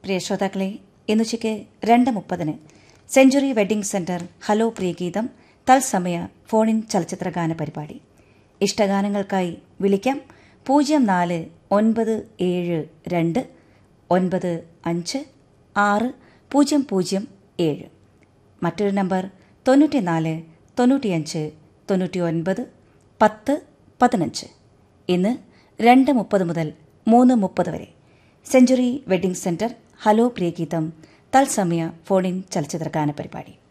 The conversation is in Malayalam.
പ്രിയ ശ്രോതാക്കളെ ഇന്നുച്ചയ്ക്ക് രണ്ട് മുപ്പതിന് century wedding centre hello Priyageetham തത്സമയ ഫോണിൻ ചലച്ചിത്ര ഗാന പരിപാടി ഇഷ്ടഗാനങ്ങൾക്കായി വിളിക്കാം പൂജ്യം നാല് ഒൻപത് ഏഴ് രണ്ട് ഒൻപത് അഞ്ച് ആറ് പൂജ്യം പൂജ്യം ഏഴ് മറ്റൊരു നമ്പർ തൊണ്ണൂറ്റിനാല് തൊണ്ണൂറ്റിയഞ്ച് തൊണ്ണൂറ്റി ഒൻപത് പത്ത് പതിനഞ്ച് ഇന്ന് രണ്ട് മുപ്പത് മുതൽ മൂന്ന് മുപ്പത് വരെ century wedding centre hello Priyageetham തത്സമയ ഫോണിൻ ചലച്ചിത്ര ഗാന പരിപാടി